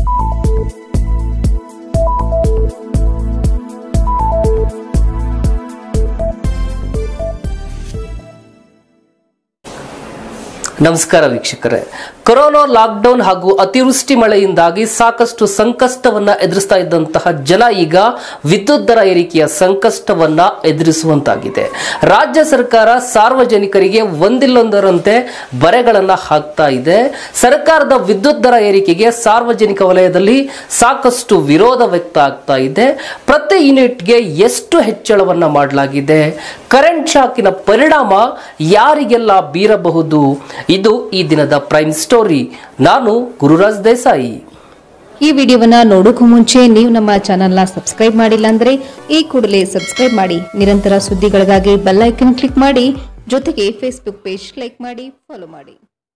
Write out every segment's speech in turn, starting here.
ನಮಸ್ಕಾರ ವೀಕ್ಷಕರೇ corona lockdown ಹಾಗೂ ಅತಿವೃಷ್ಟಿ ಮಳೆಯಿಂದಾಗಿ ಸಾಕಷ್ಟು ಸಂಕಷ್ಟವನ್ನ ಎದುರಿಸ್ತಾ ಇದ್ದಂತಹ ಜನ ಈಗ ವಿದ್ಯುತ್ ದರ ಏರಿಕೆಯ ಸಂಕಷ್ಟವನ್ನ ಎದುರಿಸುವಂತಾಗಿದೆ ರಾಜ್ಯ ಸರ್ಕಾರ ಸಾರ್ವಜನಿಕರಿಗೆ ಒಂದಿಲ್ಲೊಂದರಂತೆ ಬರೆಗಳನ್ನ ಹಾಕ್ತಾ ಇದೆ ಸರ್ಕಾರದ ವಿದ್ಯುತ್ ದರ ಏರಿಕೆಗೆ ಸಾರ್ವಜನಿಕ ವಲಯದಲ್ಲಿ ಸಾಕಷ್ಟು ವಿರೋಧ ವ್ಯಕ್ತ ಆಗ್ತಾ ಇದೆ ಪ್ರತಿ ಯೂನಿಟ್ಗೆ ಎಷ್ಟು ಹೆಚ್ಚಳವನ್ನ ಮಾಡಲಾಗಿದೆ ಕರೆಂಟ್ ಶಾಕಿನ ಪರಿಣಾಮ ಯಾರಿಗೆಲ್ಲ ಬೀರಬಹುದು ಇದು ಈ ದಿನದ ಪ್ರೈಮ್ ಸ್ಟೋರಿ ನಾನು ಗುರುರಾಜ್ ದೇಸಾಯಿ ಈ ವಿಡಿಯೋವನ್ನ ನೋಡೋಕ್ಕೂ ಮುಂಚೆ ನೀವು ನಮ್ಮ ಚಾನೆಲ್ನ ಸಬ್ಸ್ಕ್ರೈಬ್ ಮಾಡಿಲ್ಲ ಅಂದ್ರೆ ಈ ಕೂಡಲೇ ಸಬ್ಸ್ಕ್ರೈಬ್ ಮಾಡಿ ನಿರಂತರ ಸುದ್ದಿಗಳಿಗಾಗಿ ಬೆಲ್ ಐಕನ್ ಕ್ಲಿಕ್ ಮಾಡಿ ಜೊತೆಗೆ ಫೇಸ್ಬುಕ್ ಪೇಜ್ ಲೈಕ್ ಮಾಡಿ ಫಾಲೋ ಮಾಡಿ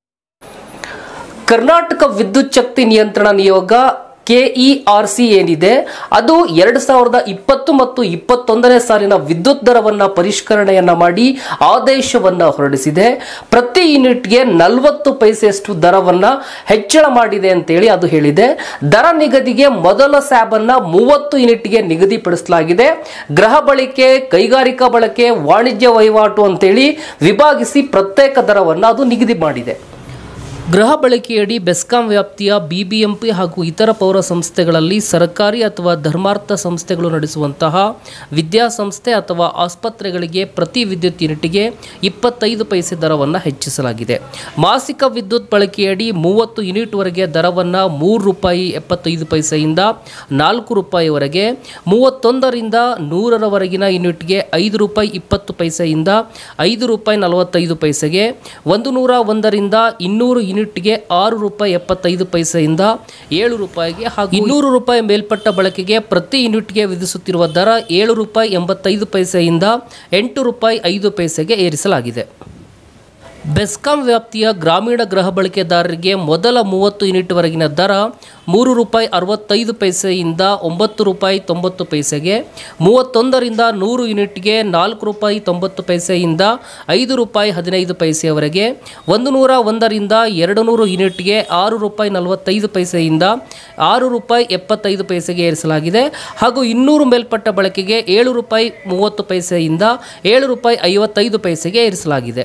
ಕರ್ನಾಟಕ ವಿದ್ಯುತ್ ಶಕ್ತಿ ನಿಯಂತ್ರಣ ನಿಯೋಗ ಕೆಇಆರ್ಸಿ ಏನಿದೆ ಅದು ಎರಡು ಸಾವಿರದ ಇಪ್ಪತ್ತು ಮತ್ತು ಇಪ್ಪತ್ತೊಂದನೇ ಸಾಲಿನ ವಿದ್ಯುತ್ ದರವನ್ನ ಪರಿಷ್ಕರಣೆಯನ್ನ ಮಾಡಿ ಆದೇಶವನ್ನ ಹೊರಡಿಸಿದೆ ಪ್ರತಿ ಯೂನಿಟ್ಗೆ ನಲವತ್ತು ಪೈಸೆಯಷ್ಟು ದರವನ್ನ ಹೆಚ್ಚಳ ಮಾಡಿದೆ ಅಂತೇಳಿ ಅದು ಹೇಳಿದೆ ದರ ನಿಗದಿಗೆ ಮೊದಲ ಸ್ಯಾಬ್ ಅನ್ನ ಮೂವತ್ತು ಯೂನಿಟ್ಗೆ ನಿಗದಿಪಡಿಸಲಾಗಿದೆ ಗೃಹ ಬಳಕೆ ಕೈಗಾರಿಕಾ ಬಳಕೆ ವಾಣಿಜ್ಯ ವಹಿವಾಟು ಅಂತೇಳಿ ವಿಭಾಗಿಸಿ ಪ್ರತ್ಯೇಕ ದರವನ್ನ ಅದು ನಿಗದಿ ಮಾಡಿದೆ ಗೃಹ ಬಳಕೆಯಡಿ ಬೆಸ್ಕಾಂ ವ್ಯಾಪ್ತಿಯ ಬಿಬಿಎಂಪಿ ಹಾಗೂ ಇತರ ಪೌರ ಸಂಸ್ಥೆಗಳಲ್ಲಿ ಸರ್ಕಾರಿ ಅಥವಾ ಧರ್ಮಾರ್ಥ ಸಂಸ್ಥೆಗಳು ನಡೆಸುವಂತಹ ವಿದ್ಯಾಸಂಸ್ಥೆ ಅಥವಾ ಆಸ್ಪತ್ರೆಗಳಿಗೆ ಪ್ರತಿ ವಿದ್ಯುತ್ ಯೂನಿಟ್ಗೆ ಇಪ್ಪತ್ತೈದು ಪೈಸೆ ದರವನ್ನು ಹೆಚ್ಚಿಸಲಾಗಿದೆ ಮಾಸಿಕ ವಿದ್ಯುತ್ ಬಳಕೆಯಡಿ ಮೂವತ್ತು ಯೂನಿಟ್ವರೆಗೆ ದರವನ್ನು ಮೂರು ರೂಪಾಯಿ ಎಪ್ಪತ್ತೈದು ಪೈಸೆಯಿಂದ ನಾಲ್ಕು ರೂಪಾಯಿವರೆಗೆ ಮೂವತ್ತೊಂದರಿಂದ ನೂರರವರೆಗಿನ ಯೂನಿಟ್ಗೆ ಐದು ರೂಪಾಯಿ ಇಪ್ಪತ್ತು ಪೈಸೆಯಿಂದ ಐದು ರೂಪಾಯಿ ನಲವತ್ತೈದು ಪೈಸೆಗೆ ಒಂದು ನೂರ ಒಂದರಿಂದ ಇನ್ನೂರು ಯೂನಿಟ್ಗೆ ಆರು ರೂಪಾಯಿ ಎಪ್ಪತ್ತೈದು ಪೈಸೆಯಿಂದ ಏಳು ರೂಪಾಯಿಗೆ ಹಾಗೂ ಇನ್ನೂರು ರೂಪಾಯಿ ಮೇಲ್ಪಟ್ಟ ಬಳಕೆಗೆ ಪ್ರತಿ ಯೂನಿಟ್ಗೆ ವಿಧಿಸುತ್ತಿರುವ ದರ ಏಳು ರೂಪಾಯಿ ಎಂಬತ್ತೈದು ಪೈಸೆಯಿಂದ ಎಂಟು ರೂಪಾಯಿ ಐದು ಪೈಸೆಗೆ ಏರಿಸಲಾಗಿದೆ ಬೆಸ್ಕಾಂ ವ್ಯಾಪ್ತಿಯ ಗ್ರಾಮೀಣ ಗೃಹ ಬಳಕೆದಾರರಿಗೆ ಮೊದಲ ಮೂವತ್ತು ಯೂನಿಟ್ವರೆಗಿನ ದರ ಮೂರು ರೂಪಾಯಿ ಅರವತ್ತೈದು ಪೈಸೆಯಿಂದ ಒಂಬತ್ತು ರೂಪಾಯಿ ತೊಂಬತ್ತು ಪೈಸೆಗೆ ಮೂವತ್ತೊಂದರಿಂದ ನೂರು ಯೂನಿಟ್ಗೆ ನಾಲ್ಕು ರೂಪಾಯಿ ತೊಂಬತ್ತು ಪೈಸೆಯಿಂದ ಐದು ರೂಪಾಯಿ ಹದಿನೈದು ಪೈಸೆಯವರೆಗೆ ಒಂದು ನೂರ ಒಂದರಿಂದ ಎರಡು ನೂರು ಯೂನಿಟ್ಗೆ ಆರು ರೂಪಾಯಿ ನಲವತ್ತೈದು ಪೈಸೆಯಿಂದ ಆರು ರೂಪಾಯಿ ಎಪ್ಪತ್ತೈದು ಪೈಸೆಗೆ ಏರಿಸಲಾಗಿದೆ ಹಾಗೂ ಇನ್ನೂರು ಮೇಲ್ಪಟ್ಟ ಬಳಕೆಗೆ ಏಳು ರೂಪಾಯಿ ಮೂವತ್ತು ಪೈಸೆಯಿಂದ ಏಳು ರೂಪಾಯಿ ಐವತ್ತೈದು ಪೈಸೆಗೆ ಏರಿಸಲಾಗಿದೆ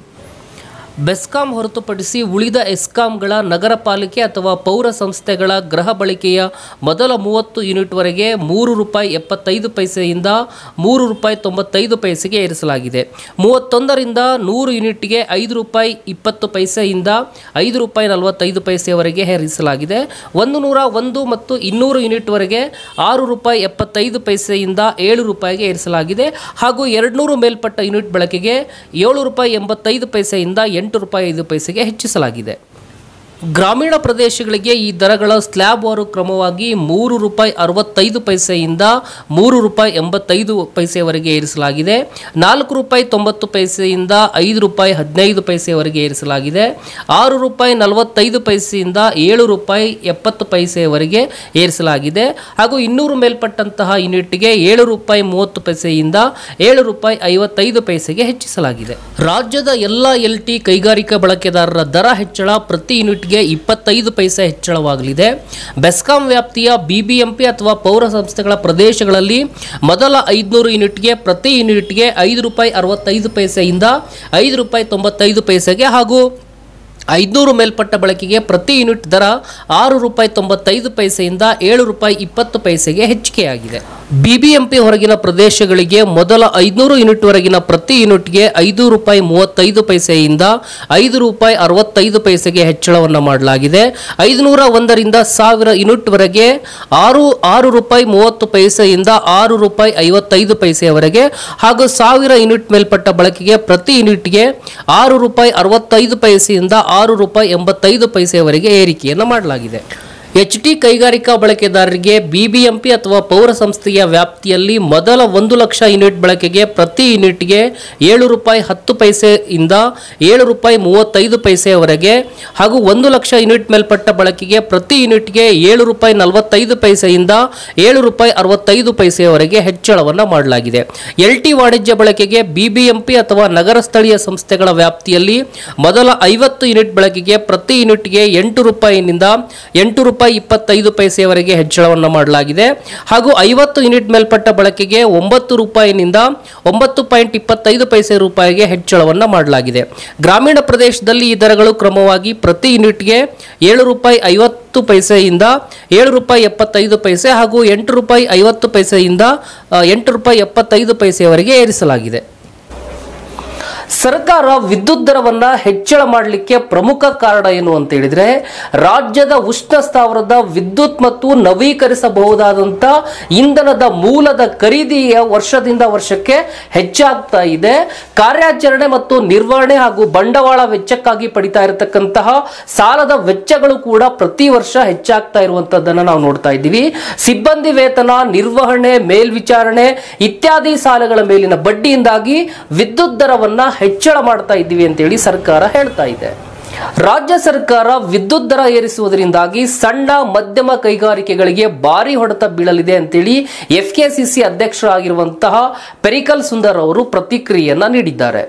ಬೆಸ್ಕಾಂ ಹೊರತುಪಡಿಸಿ ಉಳಿದ ಎಸ್ಕಾಂಗಳ ನಗರ ಪಾಲಿಕೆ ಅಥವಾ ಪೌರ ಸಂಸ್ಥೆಗಳ ಗೃಹ ಬಳಕೆಯ ಮೊದಲ ಮೂವತ್ತು ಯೂನಿಟ್ವರೆಗೆ ಮೂರು ರೂಪಾಯಿ ಎಪ್ಪತ್ತೈದು ಪೈಸೆಯಿಂದ ಮೂರು ರೂಪಾಯಿ ತೊಂಬತ್ತೈದು ಪೈಸೆಗೆ ಏರಿಸಲಾಗಿದೆ ಮೂವತ್ತೊಂದರಿಂದ ನೂರು ಯೂನಿಟ್ಗೆ ಐದು ರೂಪಾಯಿ ಇಪ್ಪತ್ತು ಪೈಸೆಯಿಂದ ಐದು ರೂಪಾಯಿ ನಲವತ್ತೈದು ಪೈಸೆಯವರೆಗೆ ಏರಿಸಲಾಗಿದೆ ಒಂದು ನೂರ ಒಂದು ಮತ್ತು ಇನ್ನೂರು ಯೂನಿಟ್ವರೆಗೆ ಆರು ರೂಪಾಯಿ ಎಪ್ಪತ್ತೈದು ಪೈಸೆಯಿಂದ ಏಳು ರೂಪಾಯಿಗೆ ಏರಿಸಲಾಗಿದೆ ಹಾಗೂ ಎರಡುನೂರು ಮೇಲ್ಪಟ್ಟ ಯೂನಿಟ್ ಬಳಕೆಗೆ ಏಳು ರೂಪಾಯಿ ಎಂಬತ್ತೈದು ಪೈಸೆಯಿಂದ ಎಂಟು ರೂಪಾಯಿ ಐದು ಪೈಸೆಗೆ ಹೆಚ್ಚಿಸಲಾಗಿದೆ ಗ್ರಾಮೀಣ ಪ್ರದೇಶಗಳಿಗೆ ಈ ದರಗಳ ಸ್ಲ್ಯಾಬ್ ವಾರು ಕ್ರಮವಾಗಿ ಮೂರು ರೂಪಾಯಿ ಅರವತ್ತೈದು ಪೈಸೆಯಿಂದ ಮೂರು ರೂಪಾಯಿ ಎಂಬತ್ತೈದು ಪೈಸೆಯವರೆಗೆ ಏರಿಸಲಾಗಿದೆ ನಾಲ್ಕು ರೂಪಾಯಿ ತೊಂಬತ್ತು ಪೈಸೆಯಿಂದ ಐದು ರೂಪಾಯಿ ಹದಿನೈದು ಪೈಸೆಯವರೆಗೆ ಏರಿಸಲಾಗಿದೆ ಆರು ರೂಪಾಯಿ ನಲವತ್ತೈದು ಪೈಸೆಯಿಂದ ಏಳು ರೂಪಾಯಿ ಎಪ್ಪತ್ತು ಪೈಸೆಯವರೆಗೆ ಏರಿಸಲಾಗಿದೆ ಹಾಗೂ ಇನ್ನೂರು ಮೇಲ್ಪಟ್ಟಂತಹ ಯೂನಿಟ್ಗೆ ಏಳು ರೂಪಾಯಿ ಮೂವತ್ತು ಪೈಸೆಯಿಂದ ಏಳು ರೂಪಾಯಿ ಐವತ್ತೈದು ಪೈಸೆಗೆ ಹೆಚ್ಚಿಸಲಾಗಿದೆ ರಾಜ್ಯದ ಎಲ್ಲ ಎಲ್ ಟಿ ಕೈಗಾರಿಕಾ ಬಳಕೆದಾರರ ದರ ಹೆಚ್ಚಳ ಪ್ರತಿ ಯೂನಿಟ್ಗೆ ಇಪ್ಪತ್ತೈದು ಪೈಸೆ ಹೆಚ್ಚಳವಾಗಲಿದೆ ಬೆಸ್ಕಾಂ ವ್ಯಾಪ್ತಿಯ ಬಿಬಿಎಂಪಿ ಅಥವಾ ಪೌರ ಸಂಸ್ಥೆಗಳ ಪ್ರದೇಶಗಳಲ್ಲಿ ಮೊದಲ ಐದುನೂರು ಯೂನಿಟ್ಗೆ ಪ್ರತಿ ಯೂನಿಟ್ಗೆ ಐದು ರೂಪಾಯಿ ಅರವತ್ತೈದು ಪೈಸೆಯಿಂದ ಐದು ರೂಪಾಯಿ ತೊಂಬತ್ತೈದು ಪೈಸೆಗೆ ಹಾಗೂ ಐದುನೂರು ಮೇಲ್ಪಟ್ಟ ಬಳಕೆಗೆ ಪ್ರತಿ ಯೂನಿಟ್ ದರ ಆರು ರೂಪಾಯಿ ತೊಂಬತ್ತೈದು ಪೈಸೆಯಿಂದ ಏಳು ರೂಪಾಯಿ ಇಪ್ಪತ್ತು ಪೈಸೆಗೆ ಹೆಚ್ಚಿಕೆಯಾಗಿದೆ ಬಿಬಿಎಂಪಿ ಹೊರಗಿನ ಪ್ರದೇಶಗಳಿಗೆ ಮೊದಲ ಐದುನೂರು ಯೂನಿಟ್ವರೆಗಿನ ಪ್ರತಿ ಯೂನಿಟ್ಗೆ ಐದು ರೂಪಾಯಿ ಮೂವತ್ತೈದು ಪೈಸೆಯಿಂದ ಐದು ರೂಪಾಯಿ ಅರವತ್ತೈದು ಪೈಸೆಗೆ ಹೆಚ್ಚಳವನ್ನು ಮಾಡಲಾಗಿದೆ ಐದುನೂರ ಒಂದರಿಂದ ಸಾವಿರ ಯೂನಿಟ್ವರೆಗೆ ಆರು ಆರು ರೂಪಾಯಿ ಮೂವತ್ತು ಪೈಸೆಯಿಂದ ಆರು ರೂಪಾಯಿ ಐವತ್ತೈದು ಪೈಸೆಯವರೆಗೆ ಹಾಗೂ ಸಾವಿರ ಯೂನಿಟ್ ಮೇಲ್ಪಟ್ಟ ಬಳಕೆಗೆ ಪ್ರತಿ ಯೂನಿಟ್ಗೆ ಆರು ರೂಪಾಯಿ ಅರವತ್ತೈದು ಪೈಸೆಯಿಂದ ಆರು ರೂಪಾಯಿ ಎಂಬತ್ತೈದು ಪೈಸೆಯವರೆಗೆ ಏರಿಕೆಯನ್ನು ಮಾಡಲಾಗಿದೆ ಎಚ್ ಟಿ ಕೈಗಾರಿಕಾ ಬಳಕೆದಾರರಿಗೆ ಬಿಬಿಎಂಪಿ ಅಥವಾ ಪೌರ ಸಂಸ್ಥೆಯ ವ್ಯಾಪ್ತಿಯಲ್ಲಿ ಮೊದಲ ಒಂದು ಲಕ್ಷ ಯೂನಿಟ್ ಬಳಕೆಗೆ ಪ್ರತಿ ಯೂನಿಟ್ಗೆ ಏಳು ರೂಪಾಯಿ ಹತ್ತು ಪೈಸೆಯಿಂದ ಏಳು ರೂಪಾಯಿ ಮೂವತ್ತೈದು ಪೈಸೆಯವರೆಗೆ ಹಾಗೂ ಒಂದು ಲಕ್ಷ ಯೂನಿಟ್ ಮೇಲ್ಪಟ್ಟ ಬಳಕೆಗೆ ಪ್ರತಿ ಯೂನಿಟ್ಗೆ ಏಳು ರೂಪಾಯಿ ನಲವತ್ತೈದು ಪೈಸೆಯಿಂದ ಏಳು ರೂಪಾಯಿ ಅರವತ್ತೈದು ಪೈಸೆಯವರೆಗೆ ಹೆಚ್ಚಳವನ್ನು ಮಾಡಲಾಗಿದೆ ಎಲ್ ಟಿ ವಾಣಿಜ್ಯ ಬಳಕೆಗೆ ಬಿಬಿಎಂಪಿ ಅಥವಾ ನಗರ ಸ್ಥಳೀಯ ಸಂಸ್ಥೆಗಳ ವ್ಯಾಪ್ತಿಯಲ್ಲಿ ಮೊದಲ ಐವತ್ತು ಯೂನಿಟ್ ಬಳಕೆಗೆ ಪ್ರತಿ ಯೂನಿಟ್ಗೆ ಎಂಟು ರೂಪಾಯಿನಿಂದ ಎಂಟು ರೂಪಾಯಿ ರೂಪಾಯಿ ಇಪ್ಪತ್ತೈದು ಪೈಸೆಯವರೆಗೆ ಹೆಚ್ಚಳವನ್ನು ಮಾಡಲಾಗಿದೆ ಹಾಗೂ ಐವತ್ತು ಯೂನಿಟ್ ಮೇಲ್ಪಟ್ಟ ಬಳಕೆಗೆ ಒಂಬತ್ತು ರೂಪಾಯಿನಿಂದ ಒಂಬತ್ತು ಪಾಯಿಂಟ್ ಇಪ್ಪತ್ತೈದು ಪೈಸೆ ರೂಪಾಯಿಗೆ ಹೆಚ್ಚಳವನ್ನು ಮಾಡಲಾಗಿದೆ ಗ್ರಾಮೀಣ ಪ್ರದೇಶದಲ್ಲಿ ಈ ದರಗಳು ಕ್ರಮವಾಗಿ ಪ್ರತಿ ಯೂನಿಟ್ಗೆ ಏಳು ರೂಪಾಯಿ ಐವತ್ತು ಪೈಸೆಯಿಂದ ಏಳು ರೂಪಾಯಿ ಎಪ್ಪತ್ತೈದು ಪೈಸೆ ಹಾಗೂ ಎಂಟು ರೂಪಾಯಿ ಐವತ್ತು ಪೈಸೆಯಿಂದ ಆ, ಎಂಟು ರೂಪಾಯಿ ಎಪ್ಪತ್ತೈದು ಪೈಸೆಯವರೆಗೆ ಏರಿಸಲಾಗಿದೆ ಸರ್ಕಾರ ವಿದ್ಯುತ್ ದರವನ್ನ ಹೆಚ್ಚಳ ಮಾಡಲಿಕ್ಕೆ ಪ್ರಮುಖ ಕಾರಣ ಏನು ಅಂತ ಹೇಳಿದ್ರೆ ರಾಜ್ಯದ ಉಷ್ಣ ಸ್ಥಾವರದ ವಿದ್ಯುತ್ ಮತ್ತು ನವೀಕರಿಸಬಹುದಾದಂತ ಇಂಧನದ ಮೂಲದ ಖರೀದಿಯ ವರ್ಷದಿಂದ ವರ್ಷಕ್ಕೆ ಹೆಚ್ಚಾಗ್ತಾ ಇದೆ ಕಾರ್ಯಾಚರಣೆ ಮತ್ತು ನಿರ್ವಹಣೆ ಹಾಗೂ ಬಂಡವಾಳ ವೆಚ್ಚಕ್ಕಾಗಿ ಪಡಿತಾ ಇರತಕ್ಕಂತಹ ಸಾಲದ ವೆಚ್ಚಗಳು ಕೂಡ ಪ್ರತಿ ವರ್ಷ ಹೆಚ್ಚಾಗ್ತಾ ಇರುವಂತದ್ದನ್ನ ನಾವು ನೋಡ್ತಾ ಇದ್ದೀವಿ ಸಿಬ್ಬಂದಿ ವೇತನ ನಿರ್ವಹಣೆ ಮೇಲ್ವಿಚಾರಣೆ ಇತ್ಯಾದಿ ಸಾಲಗಳ ಮೇಲಿನ ಬಡ್ಡಿಯಿಂದಾಗಿ ವಿದ್ಯುತ್ ದರವನ್ನ ಹೆಚ್ಚಳ ಮಾಡ್ತಾ ಇದ್ದೀವಿ ಅಂತೇಳಿ ಸರ್ಕಾರ ಹೇಳ್ತಾ ಇದೆ ರಾಜ್ಯ ಸರ್ಕಾರ ವಿದ್ಯುತ್ ದರ ಏರಿಸುವುದರಿಂದಾಗಿ ಸಣ್ಣ ಮಧ್ಯಮ ಕೈಗಾರಿಕೆಗಳಿಗೆ ಭಾರಿ ಹೊಡೆತ ಬೀಳಲಿದೆ ಅಂತೇಳಿ ಎಫ್ ಕೆಸಿಸಿ ಅಧ್ಯಕ್ಷರಾಗಿರುವಂತಹ ಪೆರಿಕಲ್ ಸುಂದರ್ ಅವರು ಪ್ರತಿಕ್ರಿಯೆಯನ್ನ ನೀಡಿದ್ದಾರೆ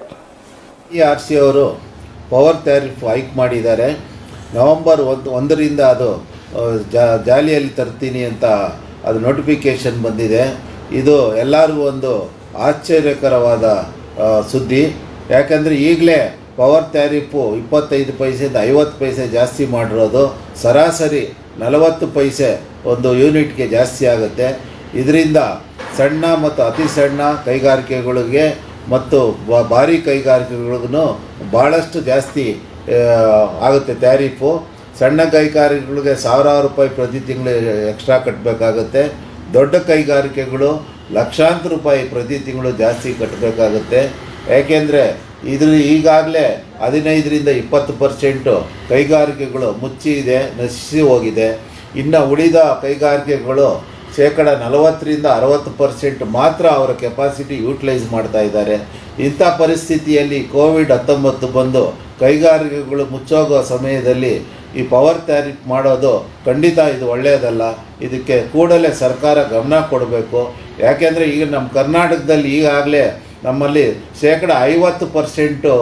ಇ ಆರ್ ಸಿ ಅವರು ಪವರ್ ಟ್ಯಾರಿಫ್ ಹೈಕ್ ಮಾಡಿದ್ದಾರೆ ನವಂಬರ್ ಒಂದು ಒಂದರಿಂದ ಅದು ಆ, ಜಾ- ಜಾಲಿಯಲ್ಲಿ ತರ್ತೀನಿ ಅಂತ ಅದು ನೋಟಿಫಿಕೇಷನ್ ಬಂದಿದೆ ಇದು ಎಲ್ಲರಿಗೂ ಒಂದು ಆಶ್ಚರ್ಯಕರವಾದ ಆ, ಸುದ್ದಿ ಯಾಕಂದರೆ ಈಗಲೇ ಪವರ್ ಟ್ಯಾರಿಫು ಇಪ್ಪತ್ತೈದು ಪೈಸೆಯಿಂದ ಐವತ್ತು ಪೈಸೆ ಜಾಸ್ತಿ ಮಾಡಿರೋದು ಸರಾಸರಿ ನಲವತ್ತು ಪೈಸೆ ಒಂದು ಯೂನಿಟ್ಗೆ ಜಾಸ್ತಿ ಆಗುತ್ತೆ ಇದರಿಂದ ಸಣ್ಣ ಮತ್ತು ಅತಿ ಸಣ್ಣ ಕೈಗಾರಿಕೆಗಳಿಗೆ ಮತ್ತು ಬ- ಭಾರಿ ಕೈಗಾರಿಕೆಗಳಿಗೂ ಭಾಳಷ್ಟು ಜಾಸ್ತಿ ಆ, ಆಗುತ್ತೆ ಟ್ಯಾರಿಫು ಸಣ್ಣ ಕೈಗಾರಿಕೆಗಳಿಗೆ ಸಾವಿರಾರು ರೂಪಾಯಿ ಪ್ರತಿ ತಿಂಗಳು ಎಕ್ಸ್ಟ್ರಾ ಕಟ್ಟಬೇಕಾಗುತ್ತೆ ದೊಡ್ಡ ಕೈಗಾರಿಕೆಗಳು ಲಕ್ಷಾಂತರ ರೂಪಾಯಿ ಪ್ರತಿ ತಿಂಗಳು ಜಾಸ್ತಿ ಕಟ್ಟಬೇಕಾಗುತ್ತೆ ಯಾಕೆಂದರೆ ಇದ್ರ ಈಗಾಗಲೇ ಹದಿನೈದರಿಂದ ಇಪ್ಪತ್ತು ಪರ್ಸೆಂಟು ಕೈಗಾರಿಕೆಗಳು ಮುಚ್ಚಿ ಇದೆ ನಶಿಸಿ ಹೋಗಿದೆ ಇನ್ನು ಉಳಿದ ಕೈಗಾರಿಕೆಗಳು ಶೇಕಡ ನಲವತ್ತರಿಂದ ಅರವತ್ತು ಪರ್ಸೆಂಟ್ ಮಾತ್ರ ಅವರ ಕೆಪಾಸಿಟಿ ಯೂಟಿಲೈಸ್ ಮಾಡ್ತಾ ಇದ್ದಾರೆ ಇಂಥ ಪರಿಸ್ಥಿತಿಯಲ್ಲಿ ಕೋವಿಡ್ ಹತ್ತೊಂಬತ್ತು ಬಂದು ಕೈಗಾರಿಕೆಗಳು ಮುಚ್ಚೋಗೋ ಸಮಯದಲ್ಲಿ ಈ ಪವರ್ ಟ್ಯಾರಿಫ್ ಮಾಡೋದು ಖಂಡಿತ ಇದು ಒಳ್ಳೆಯದಲ್ಲ ಇದಕ್ಕೆ ಕೂಡಲೇ ಸರ್ಕಾರ ಗಮನ ಕೊಡಬೇಕು ಯಾಕೆಂದರೆ ಈಗ ನಮ್ಮ ಕರ್ನಾಟಕದಲ್ಲಿ ಈಗಾಗಲೇ ನಮ್ಮಲ್ಲಿ ಶೇಕಡ ಐವತ್ತು ಪರ್ಸೆಂಟು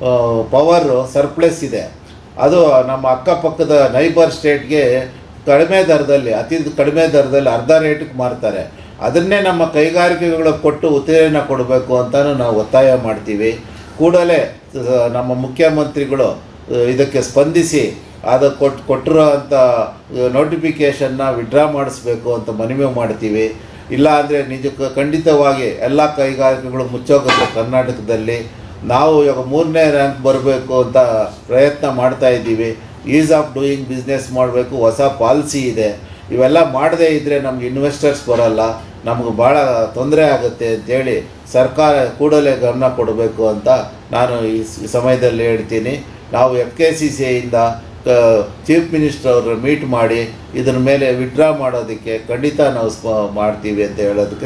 ಪವರು ಸರ್ಪ್ಲೆಸ್ ಇದೆ ಅದು ನಮ್ಮ ಅಕ್ಕಪಕ್ಕದ ನೈಬರ್ ಸ್ಟೇಟ್ಗೆ ಕಡಿಮೆ ದರದಲ್ಲಿ ಅತಿ ಕಡಿಮೆ ದರದಲ್ಲಿ ಅರ್ಧ ರೇಟಿಗೆ ಮಾರ್ತಾರೆ ಅದನ್ನೇ ನಮ್ಮ ಕೈಗಾರಿಕೆಗಳಿಗೆ ಕೊಟ್ಟು ಉತ್ತೇಜನ ಕೊಡಬೇಕು ಅಂತಲೂ ನಾವು ಒತ್ತಾಯ ಮಾಡ್ತೀವಿ ಕೂಡಲೇ ಆ, ನಮ್ಮ ಮುಖ್ಯಮಂತ್ರಿಗಳು ಆ, ಇದಕ್ಕೆ ಸ್ಪಂದಿಸಿ ಅದು ಕೊಟ್ಟು ಕೊಟ್ಟಿರೋ ಅಂಥ ನೋಟಿಫಿಕೇಷನ್ನ ವಿಡ್ರಾ ಮಾಡಿಸ್ಬೇಕು ಅಂತ ಮನವಿ ಮಾಡ್ತೀವಿ ಇಲ್ಲ ಅಂದರೆ ನಿಜಕ್ಕೆ ಖಂಡಿತವಾಗಿ ಎಲ್ಲ ಕೈಗಾರಿಕೆಗಳು ಮುಚ್ಚೋಗುತ್ತೆ ಕರ್ನಾಟಕದಲ್ಲಿ ನಾವು ಇವಾಗ ಮೂರನೇ ರ್ಯಾಂಕ್ ಬರಬೇಕು ಅಂತ ಪ್ರಯತ್ನ ಮಾಡ್ತಾ ಇದ್ದೀವಿ ಈಸ್ ಆಫ್ ಡೂಯಿಂಗ್ ಬಿಸ್ನೆಸ್ ಮಾಡಬೇಕು ಹೊಸ ಪಾಲಿಸಿ ಇದೆ ಇವೆಲ್ಲ ಮಾಡದೇ ಇದ್ದರೆ ನಮ್ಗೆ ಇನ್ವೆಸ್ಟರ್ಸ್ ಬರಲ್ಲ ನಮ್ಗೆ ಭಾಳ ತೊಂದರೆ ಆಗುತ್ತೆ ಅಂತೇಳಿ ಸರ್ಕಾರ ಕೂಡಲೇ ಗಮನ ಕೊಡಬೇಕು ಅಂತ ನಾನು ಈ ಸ- ಸಮಯದಲ್ಲಿ ಹೇಳ್ತೀನಿ ನಾವು ಎಫ್ ಕೆ ಸಿ ಸಿಯಿಂದ ಚೀಫ್ ಮಿನಿಸ್ಟರ್ ಅವ್ರ ಮೀಟ್ ಮಾಡಿ ಇದ್ರ ಮೇಲೆ ವಿಡ್ರಾ ಮಾಡೋದಕ್ಕೆ ಖಂಡಿತ ನಾವು ಸ್ಪ ಮಾಡ್ತೀವಿ ಅಂತ ಹೇಳೋದಕ್ಕೆ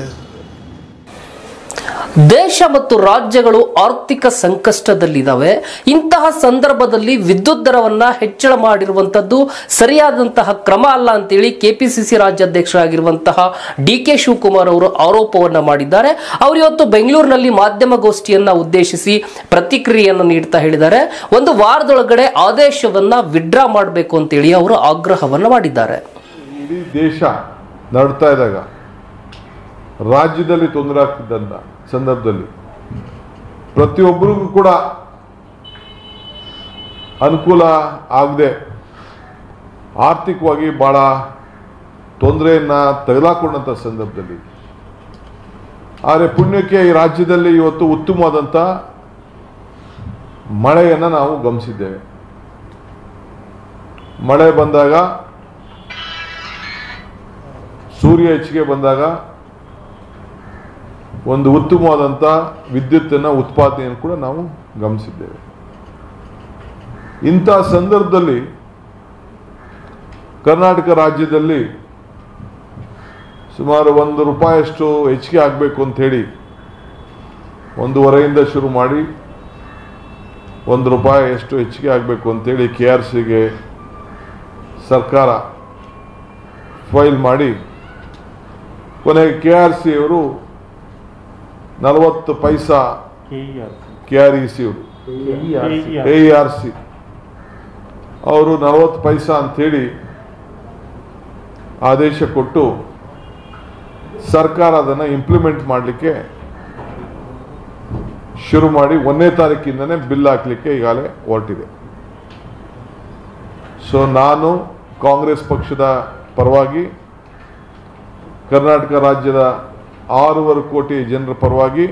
ದೇಶ ಮತ್ತು ರಾಜ್ಯಗಳು ಆರ್ಥಿಕ ಸಂಕಷ್ಟದಲ್ಲಿದ್ದಾವೆ ಇಂತಹ ಸಂದರ್ಭದಲ್ಲಿ ವಿದ್ಯುತ್ ದರವನ್ನ ಹೆಚ್ಚಳ ಮಾಡಿರುವಂತದ್ದು ಸರಿಯಾದಂತಹ ಕ್ರಮ ಅಲ್ಲ ಅಂತೇಳಿ ಕೆಪಿಸಿಸಿ ರಾಜ್ಯಾಧ್ಯಕ್ಷರಾಗಿರುವಂತಹ ಡಿ ಕೆ ಶಿವಕುಮಾರ್ ಅವರು ಆರೋಪವನ್ನ ಮಾಡಿದ್ದಾರೆ ಅವರು ಇವತ್ತು ಬೆಂಗಳೂರಿನಲ್ಲಿ ಮಾಧ್ಯಮಗೋಷ್ಠಿಯನ್ನ ಉದ್ದೇಶಿಸಿ ಪ್ರತಿಕ್ರಿಯೆಯನ್ನು ನೀಡ್ತಾ ಹೇಳಿದ್ದಾರೆ ಒಂದು ವಾರದೊಳಗಡೆ ಆದೇಶವನ್ನ ವಿಡ್ರಾ ಮಾಡಬೇಕು ಅಂತೇಳಿ ಅವರು ಆಗ್ರಹವನ್ನ ಮಾಡಿದ್ದಾರೆ ಇಡೀ ದೇಶ ನಡ್ತಾ ಇದ್ದಾಗ ರಾಜ್ಯದಲ್ಲಿ ತೊಂದರೆ ಆಗ್ತಿದ್ದಂಥ ಸಂದರ್ಭದಲ್ಲಿ ಪ್ರತಿಯೊಬ್ಬರಿಗೂ ಕೂಡ ಅನುಕೂಲ ಆಗದೆ ಆರ್ಥಿಕವಾಗಿ ಭಾಳ ತೊಂದರೆಯನ್ನು ತೆಗೆದುಕೊಂಡಂಥ ಸಂದರ್ಭದಲ್ಲಿ ಆದರೆ ಪುಣ್ಯಕ್ಕೆ ಈ ರಾಜ್ಯದಲ್ಲಿ ಇವತ್ತು ಉತ್ತಮವಾದಂಥ ಮಳೆಯನ್ನು ನಾವು ಗಮನಿಸಿದ್ದೇವೆ ಮಳೆ ಬಂದಾಗ ಸೂರ್ಯ ಹೆಚ್ಚಿಗೆ ಬಂದಾಗ ಒಂದು ಉತ್ತಮವಾದಂಥ ವಿದ್ಯುತ್ತನ್ನು ಉತ್ಪಾದನೆಯನ್ನು ಕೂಡ ನಾವು ಗಮನಿಸಿದ್ದೇವೆ ಇಂಥ ಸಂದರ್ಭದಲ್ಲಿ ಕರ್ನಾಟಕ ರಾಜ್ಯದಲ್ಲಿ ಸುಮಾರು ಒಂದು ರೂಪಾಯಿಯಷ್ಟು ಹೆಚ್ಚಿಗೆ ಆಗಬೇಕು ಅಂಥೇಳಿ ಒಂದೂವರೆಯಿಂದ ಶುರು ಮಾಡಿ ಒಂದು ರೂಪಾಯಿ ಎಷ್ಟು ಹೆಚ್ಚಿಗೆ ಆಗಬೇಕು ಅಂತೇಳಿ ಕೆ ಆರ್ ಸಿಗೆ ಸರ್ಕಾರ ಫೈಲ್ ಮಾಡಿ ಕೊನೆಗೆ ಕೆ ಆರ್ ಸಿ ಅವರು ನಲವತ್ತು paisa K R E C ಅವರು ಎ ಆರ್ ಸಿ ಅವರು ನಲವತ್ತು ಪೈಸಾ ಅಂಥೇಳಿ ಆದೇಶ ಕೊಟ್ಟು ಸರ್ಕಾರ ಅದನ್ನು ಇಂಪ್ಲಿಮೆಂಟ್ ಮಾಡಲಿಕ್ಕೆ ಶುರು ಮಾಡಿ ಒಂದನೇ ತಾರೀಕಿಂದನೇ ಬಿಲ್ ಹಾಕಲಿಕ್ಕೆ ಈಗಾಗಲೇ ಹೊರಟಿದೆ ಸೊ ನಾನು ಕಾಂಗ್ರೆಸ್ ಪಕ್ಷದ ಪರವಾಗಿ ಕರ್ನಾಟಕ ರಾಜ್ಯದ ಆರೂವರೆ ಕೋಟಿ ಜನರ ಪರವಾಗಿ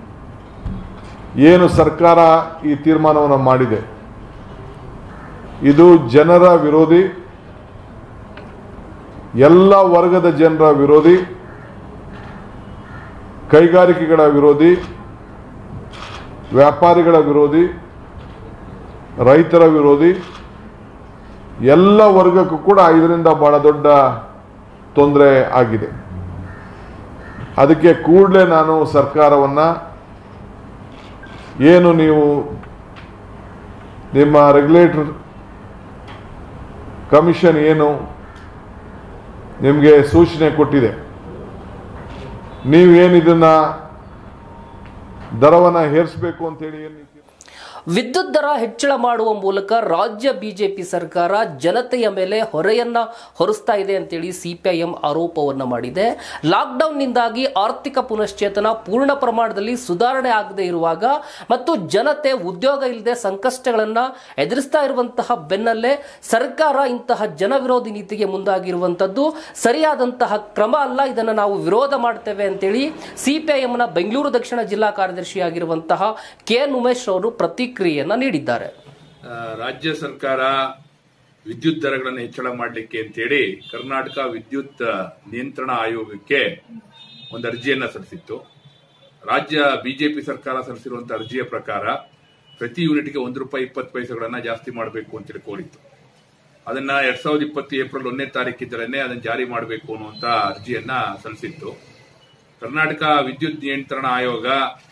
ಏನು ಸರ್ಕಾರ ಈ ತೀರ್ಮಾನವನ್ನು ಮಾಡಿದೆ ಇದು ಜನರ ವಿರೋಧಿ ಎಲ್ಲ ವರ್ಗದ ಜನರ ವಿರೋಧಿ ಕೈಗಾರಿಕೆಗಳ ವಿರೋಧಿ ವ್ಯಾಪಾರಿಗಳ ವಿರೋಧಿ ರೈತರ ವಿರೋಧಿ ಎಲ್ಲ ವರ್ಗಕ್ಕೂ ಕೂಡ ಇದರಿಂದ ಬಹಳ ದೊಡ್ಡ ತೊಂದರೆ ಆಗಿದೆ ಅದಕ್ಕೆ ಕೂಡಲೇ ನಾನು ಸರ್ಕಾರವನ್ನ ಏನು ನೀವು ನಿಮ್ಮ ರೆಗ್ಯುಲೇಟರ್ ಕಮಿಷನ್ ಏನು ನಿಮಗೆ ಸೂಚನೆ ಕೊಟ್ಟಿದೆ ನೀವೇನು ಇದನ್ನ ದರವನ್ನು ಹೇರಿಸಬೇಕು ಅಂತೇಳಿ ಏನು ನೀವು ವಿದ್ಯುತ್ ದರ ಹೆಚ್ಚಳ ಮಾಡುವ ಮೂಲಕ ರಾಜ್ಯ ಬಿಜೆಪಿ ಸರ್ಕಾರ ಜನತೆಯ ಮೇಲೆ ಹೊರೆಯನ್ನ ಹೊರಿಸ್ತಾ ಇದೆ ಅಂತೇಳಿ ಸಿಪಿಐಎಂ ಆರೋಪವನ್ನ ಮಾಡಿದೆ ಲಾಕ್ಡೌನ್ನಿಂದಾಗಿ ಆರ್ಥಿಕ ಪುನಶ್ಚೇತನ ಪೂರ್ಣ ಪ್ರಮಾಣದಲ್ಲಿ ಸುಧಾರಣೆ ಆಗದೆ ಇರುವಾಗ ಮತ್ತು ಜನತೆ ಉದ್ಯೋಗ ಇಲ್ಲದೆ ಸಂಕಷ್ಟಗಳನ್ನ ಎದುರಿಸ್ತಾ ಇರುವಂತಹ ಬೆನ್ನಲ್ಲೇ ಸರ್ಕಾರ ಇಂತಹ ಜನವಿರೋಧಿ ನೀತಿಗೆ ಮುಂದಾಗಿರುವಂತದ್ದು ಸರಿಯಾದಂತಹ ಕ್ರಮ ಅಲ್ಲ ಇದನ್ನು ನಾವು ವಿರೋಧ ಮಾಡ್ತೇವೆ ಅಂತೇಳಿ ಸಿಪಿಐಎಂನ ಬೆಂಗಳೂರು ದಕ್ಷಿಣ ಜಿಲ್ಲಾ ಕಾರ್ಯದರ್ಶಿಯಾಗಿರುವಂತಹ ಕೆ ಎನ್ ಉಮೇಶ್ ಅವರು ಪ್ರತಿಕ್ರಿಯೆಯನ್ನ ನೀಡಿದ್ದಾರೆ ಆ, ರಾಜ್ಯ ಸರ್ಕಾರ ವಿದ್ಯುತ್ ದರಗಳನ್ನು ಹೆಚ್ಚಳ ಮಾಡಲಿಕ್ಕೆ ಅಂತೇಳಿ ಕರ್ನಾಟಕ ವಿದ್ಯುತ್ ನಿಯಂತ್ರಣ ಆಯೋಗಕ್ಕೆ ಒಂದು ಅರ್ಜಿಯನ್ನ ಸಲ್ಲಿಸಿತ್ತು ರಾಜ್ಯ ಬಿಜೆಪಿ ಸರ್ಕಾರ ಸಲ್ಲಿಸಿರುವಂತಹ ಅರ್ಜಿಯ ಪ್ರಕಾರ ಪ್ರತಿ ಯೂನಿಟ್ಗೆ ಒಂದು ರೂಪಾಯಿ ಇಪ್ಪತ್ತು ಪೈಸೆಗಳನ್ನ ಜಾಸ್ತಿ ಮಾಡಬೇಕು ಅಂತೇಳಿ ಕೋರಿತ್ತು ಅದನ್ನ ಎರಡ್ ಸಾವಿರದ ಇಪ್ಪತ್ತು ಏಪ್ರಿಲ್ ಒಂದನೇ ತಾರೀಕಿದ್ದರನ್ನೇ ಅದನ್ನ ಜಾರಿ ಮಾಡಬೇಕು ಅನ್ನುವಂತ ಅರ್ಜಿಯನ್ನ ಸಲ್ಲಿಸಿತ್ತು ಕರ್ನಾಟಕ ವಿದ್ಯುತ್ ನಿಯಂತ್ರಣ ಆಯೋಗ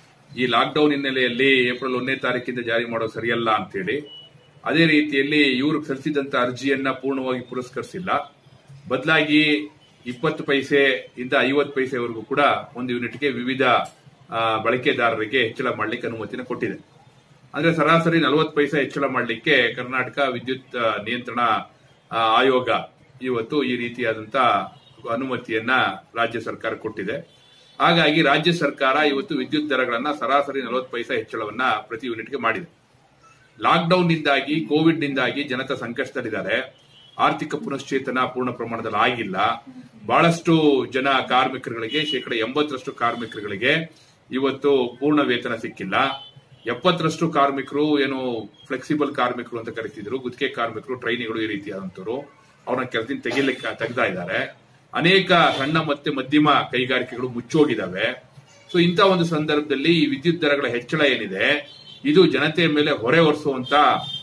ಈ ಲಾಕ್ಡೌನ್ ಹಿನ್ನೆಲೆಯಲ್ಲಿ ಏಪ್ರಿಲ್ ಒಂದನೇ ತಾರೀಕಿಂದ ಜಾರಿ ಮಾಡೋದು ಸರಿಯಲ್ಲ ಅಂತೇಳಿ ಅದೇ ರೀತಿಯಲ್ಲಿ ಇವರು ಸಲ್ಲಿಸಿದಂತ ಅರ್ಜಿಯನ್ನ ಪೂರ್ಣವಾಗಿ ಪುರಸ್ಕರಿಸಿಲ್ಲ ಬದಲಾಗಿ ಇಪ್ಪತ್ತು ಪೈಸೆ ಇಂದ ಐವತ್ತು ಪೈಸೆವರೆಗೂ ಕೂಡ ಒಂದು ಯೂನಿಟ್ಗೆ ವಿವಿಧ ಆ, ಬಳಕೆದಾರರಿಗೆ ಹೆಚ್ಚಳ ಮಾಡಲಿಕ್ಕೆ ಅನುಮತಿನ ಕೊಟ್ಟಿದೆ ಅಂದ್ರೆ ಸರಾಸರಿ ನಲವತ್ತು ಪೈಸೆ ಹೆಚ್ಚಳ ಮಾಡಲಿಕ್ಕೆ ಕರ್ನಾಟಕ ವಿದ್ಯುತ್ ಆ, ನಿಯಂತ್ರಣ ಆ, ಆಯೋಗ ಇವತ್ತು ಈ ರೀತಿಯಾದಂತ ಅನುಮತಿಯನ್ನ ರಾಜ್ಯ ಸರ್ಕಾರ ಕೊಟ್ಟಿದೆ ಹಾಗಾಗಿ ರಾಜ್ಯ ಸರ್ಕಾರ ಇವತ್ತು ವಿದ್ಯುತ್ ದರಗಳನ್ನ ಸರಾಸರಿ ನಲವತ್ತು ಪೈಸೆ ಹೆಚ್ಚಳವನ್ನ ಪ್ರತಿ ಯೂನಿಟ್ಗೆ ಮಾಡಿದೆ ಲಾಕ್ಡೌನ್ ನಿಂದಾಗಿ ಕೋವಿಡ್ ನಿಂದಾಗಿ ಜನತೆ ಸಂಕಷ್ಟದಲ್ಲಿದ್ದಾರೆ ಆರ್ಥಿಕ ಪುನಶ್ಚೇತನ ಪೂರ್ಣ ಪ್ರಮಾಣದಲ್ಲಿ ಆಗಿಲ್ಲ ಬಹಳಷ್ಟು ಜನ ಕಾರ್ಮಿಕರುಗಳಿಗೆ ಶೇಕಡ ಎಂಬತ್ತರಷ್ಟು ಕಾರ್ಮಿಕರುಗಳಿಗೆ ಇವತ್ತು ಪೂರ್ಣ ವೇತನ ಸಿಕ್ಕಿಲ್ಲ ಎಪ್ಪತ್ತರಷ್ಟು ಕಾರ್ಮಿಕರು ಏನು ಫ್ಲೆಕ್ಸಿಬಲ್ ಕಾರ್ಮಿಕರು ಅಂತ ಕರಿತಿದ್ರು ಗುತ್ತಿಗೆ ಕಾರ್ಮಿಕರು ಟ್ರೈನಿಗಳು ಈ ರೀತಿಯಾದಂತವರು ಅವ್ರನ್ನ ಕೆಲಸದಿಂದ ತೆಗಿಲಿಕ್ಕೆ ತೆಗ್ದಾ ಇದ್ದಾರೆ ಅನೇಕ ಸಣ್ಣ ಮತ್ತೆ ಮಧ್ಯಮ ಕೈಗಾರಿಕೆಗಳು ಮುಚ್ಚೋಗಿದ್ದಾವೆ ಸೊ ಇಂಥ ಒಂದು ಸಂದರ್ಭದಲ್ಲಿ ಈ ವಿದ್ಯುತ್ ದರಗಳ ಹೆಚ್ಚಳ ಏನಿದೆ ಇದು ಜನತೆಯ ಮೇಲೆ ಹೊರೆ ಹೊರಿಸುವಂತ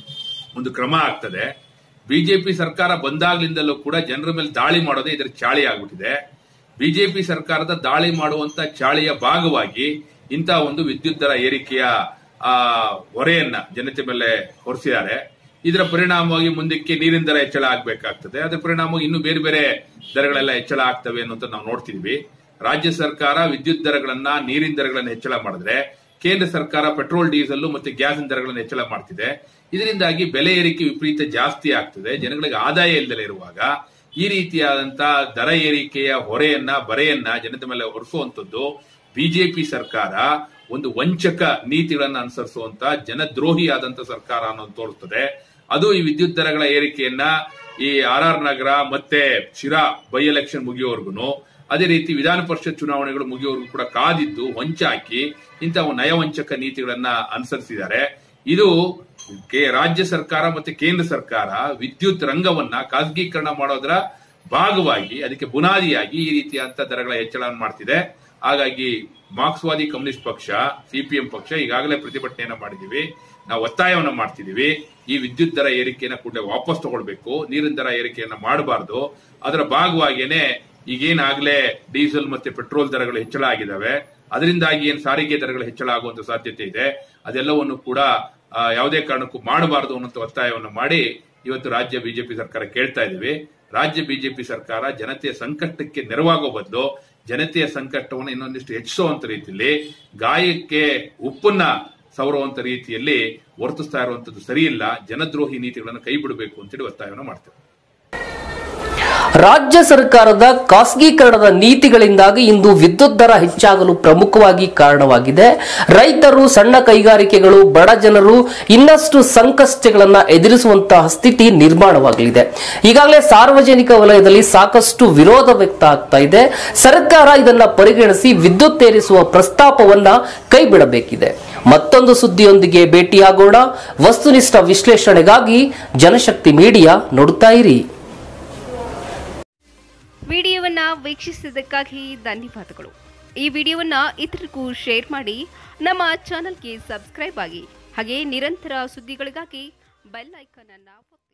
ಒಂದು ಕ್ರಮ ಆಗ್ತದೆ ಬಿಜೆಪಿ ಸರ್ಕಾರ ಬಂದಾಗ್ಲಿಂದಲೂ ಕೂಡ ಜನರ ಮೇಲೆ ದಾಳಿ ಮಾಡೋದೇ ಇದರ ಚಾಳಿ ಆಗ್ಬಿಟ್ಟಿದೆ ಬಿಜೆಪಿ ಸರ್ಕಾರದ ದಾಳಿ ಮಾಡುವಂತ ಚಾಳಿಯ ಭಾಗವಾಗಿ ಇಂತಹ ಒಂದು ವಿದ್ಯುತ್ ದರ ಏರಿಕೆಯ ಆ ಹೊರೆಯನ್ನ ಜನತೆ ಮೇಲೆ ಹೊರಿಸಿದ್ದಾರೆ ಇದರ ಪರಿಣಾಮವಾಗಿ ಮುಂದಕ್ಕೆ ನೀರಿನ ದರ ಹೆಚ್ಚಳ ಆಗ್ಬೇಕಾಗ್ತದೆ ಅದರ ಪರಿಣಾಮವಾಗಿ ಇನ್ನು ಬೇರೆ ಬೇರೆ ದರಗಳೆಲ್ಲ ಹೆಚ್ಚಳ ಆಗ್ತವೆ ಅನ್ನೋಂತ ನಾವು ನೋಡ್ತಿದ್ವಿ ರಾಜ್ಯ ಸರ್ಕಾರ ವಿದ್ಯುತ್ ದರಗಳನ್ನ ನೀರಿನ ದರಗಳನ್ನ ಹೆಚ್ಚಳ ಮಾಡಿದ್ರೆ ಕೇಂದ್ರ ಸರ್ಕಾರ ಪೆಟ್ರೋಲ್ ಡೀಸೆಲ್ ಮತ್ತೆ ಗ್ಯಾಸ್ ದರಗಳನ್ನು ಹೆಚ್ಚಳ ಮಾಡ್ತಿದೆ ಇದರಿಂದಾಗಿ ಬೆಲೆ ಏರಿಕೆ ವಿಪರೀತ ಜಾಸ್ತಿ ಆಗ್ತದೆ ಜನಗಳಿಗೆ ಆದಾಯ ಇಲ್ಲದೆ ಇರುವಾಗ ಈ ರೀತಿಯಾದಂತ ದರ ಏರಿಕೆಯ ಹೊರೆಯನ್ನ ಬರೆಯನ್ನ ಜನತೆ ಮೇಲೆ ಹೊರಿಸುವಂತದ್ದು ಬಿಜೆಪಿ ಸರ್ಕಾರ ಒಂದು ವಂಚಕ ನೀತಿಗಳನ್ನ ಅನುಸರಿಸುವಂತ ಜನದ್ರೋಹಿಯಾದಂತ ಸರ್ಕಾರ ಅನ್ನೋದು ತೋರಿಸ್ತದೆ ಅದು ಈ ವಿದ್ಯುತ್ ದರಗಳ ಏರಿಕೆಯನ್ನ ಈ ಆರ್ ಆರ್ ನಗರ ಮತ್ತೆ ಶಿರಾ ಬೈ ಎಲೆಕ್ಷನ್ ಮುಗಿಯೋವರೆಗೂ ಅದೇ ರೀತಿ ವಿಧಾನ ಪರಿಷತ್ ಚುನಾವಣೆಗಳು ಮುಗಿಯೋವರೆಗೂ ಕೂಡ ಕಾದಿದ್ದು ಹೊಂಚಾಕಿ ಇಂತಹ ನಯವಂಚಕ ನೀತಿಗಳನ್ನ ಅನುಸರಿಸಿದ್ದಾರೆ ಇದು ಕೆ- ರಾಜ್ಯ ಸರ್ಕಾರ ಮತ್ತೆ ಕೇಂದ್ರ ಸರ್ಕಾರ ವಿದ್ಯುತ್ ರಂಗವನ್ನ ಖಾಸಗೀಕರಣ ಮಾಡೋದರ ಭಾಗವಾಗಿ ಅದಕ್ಕೆ ಬುನಾದಿಯಾಗಿ ಈ ರೀತಿಯಾದಂತ ದರಗಳ ಹೆಚ್ಚಳವನ್ನು ಮಾಡ್ತಿದೆ ಹಾಗಾಗಿ ಮಾರ್ಕ್ಸ್ವಾದಿ ಕಮ್ಯುನಿಸ್ಟ್ ಪಕ್ಷ ಸಿಪಿಎಂ ಪಕ್ಷ ಈಗಾಗಲೇ ಪ್ರತಿಭಟನೆಯನ್ನ ಮಾಡಿದೀವಿ ನಾವು ಒತ್ತಾಯವನ್ನ ಮಾಡ್ತಿದೀವಿ ಈ ವಿದ್ಯುತ್ ದರ ಏರಿಕೆಯನ್ನ ಕೂಡಲೇ ವಾಪಸ್ ತಗೊಳ್ಬೇಕು ನೀರಿನ ದರ ಏರಿಕೆಯನ್ನ ಮಾಡಬಾರ್ದು ಅದರ ಭಾಗವಾಗಿಯೇ ಈಗೇನಾಗ್ಲೇ ಡೀಸೆಲ್ ಮತ್ತೆ ಪೆಟ್ರೋಲ್ ದರಗಳು ಹೆಚ್ಚಳ ಆಗಿದಾವೆ ಅದರಿಂದಾಗಿ ಏನ್ ಸಾರಿಗೆ ದರಗಳು ಹೆಚ್ಚಳ ಆಗುವಂತ ಸಾಧ್ಯತೆ ಇದೆ ಅದೆಲ್ಲವನ್ನು ಕೂಡ ಆ, ಯಾವುದೇ ಕಾರಣಕ್ಕೂ ಮಾಡಬಾರದು ಅನ್ನೋಂಥ ಒತ್ತಾಯವನ್ನು ಮಾಡಿ ಇವತ್ತು ರಾಜ್ಯ ಬಿಜೆಪಿ ಸರ್ಕಾರ ಕೇಳ್ತಾ ಇದೀವಿ ರಾಜ್ಯ ಬಿಜೆಪಿ ಸರ್ಕಾರ ಜನತೆಯ ಸಂಕಷ್ಟಕ್ಕೆ ನೆರವಾಗೋ ಬದಲು ಜನತೆಯ ಸಂಕಷ್ಟವನ್ನು ಇನ್ನೊಂದಿಷ್ಟು ಹೆಚ್ಚಿಸುವಂತ ರೀತಿಯಲ್ಲಿ ಗಾಯಕ್ಕೆ ಉಪ್ಪನ್ನ ಸವರುವಂತ ರೀತಿಯಲ್ಲಿ ವರ್ತಿಸ್ತಾ ಇರುವಂತದ್ದು ಸರಿಯಿಲ್ಲ ಜನದ್ರೋಹಿ ನೀತಿಗಳನ್ನು ಕೈ ಬಿಡಬೇಕು ಅಂತೇಳಿ ಒತ್ತಾಯವನ್ನು ಮಾಡ್ತೇವೆ ರಾಜ್ಯ ಸರ್ಕಾರದ ಖಾಸಗೀಕರಣದ ನೀತಿಗಳಿಂದಾಗಿ ಇಂದು ವಿದ್ಯುತ್ ದರ ಹೆಚ್ಚಾಗಲು ಪ್ರಮುಖವಾಗಿ ಕಾರಣವಾಗಿದೆ ರೈತರು ಸಣ್ಣ ಕೈಗಾರಿಕೆಗಳು ಬಡ ಜನರು ಇನ್ನಷ್ಟು ಸಂಕಷ್ಟಗಳನ್ನ ಎದುರಿಸುವಂತಹ ಸ್ಥಿತಿ ನಿರ್ಮಾಣವಾಗಲಿದೆ ಈಗಾಗಲೇ ಸಾರ್ವಜನಿಕ ವಲಯದಲ್ಲಿ ಸಾಕಷ್ಟು ವಿರೋಧ ವ್ಯಕ್ತ ಆಗ್ತಾ ಇದೆ ಸರ್ಕಾರ ಇದನ್ನ ಪರಿಗಣಿಸಿ ವಿದ್ಯುತ್ ಏರಿಸುವ ಪ್ರಸ್ತಾಪವನ್ನ ಕೈಬಿಡಬೇಕಿದೆ ಮತ್ತೊಂದು ಸುದ್ದಿಯೊಂದಿಗೆ ಭೇಟಿಯಾಗೋಣ ವಸ್ತುನಿಷ್ಠ ವಿಶ್ಲೇಷಣೆಗಾಗಿ ಜನಶಕ್ತಿ ಮೀಡಿಯಾ ನೋಡುತ್ತಾ ಇರಿ ವಿಡಿಯೋವನ್ನು ವೀಕ್ಷಿಸಿದ್ದಕ್ಕಾಗಿ ಧನ್ಯವಾದಗಳು ಈ ವಿಡಿಯೋವನ್ನು ಇತರರಿಗೂ ಶೇರ್ ಮಾಡಿ ನಮ್ಮ ಚಾನಲ್ಗೆ ಸಬ್ಸ್ಕ್ರೈಬ್ ಆಗಿ ಹಾಗೆ ನಿರಂತರ ಸುದ್ದಿಗಳಿಗಾಗಿ ಬೆಲ್ ಐಕಾನ್ ಅನ್ನು ಒತ್ತಿ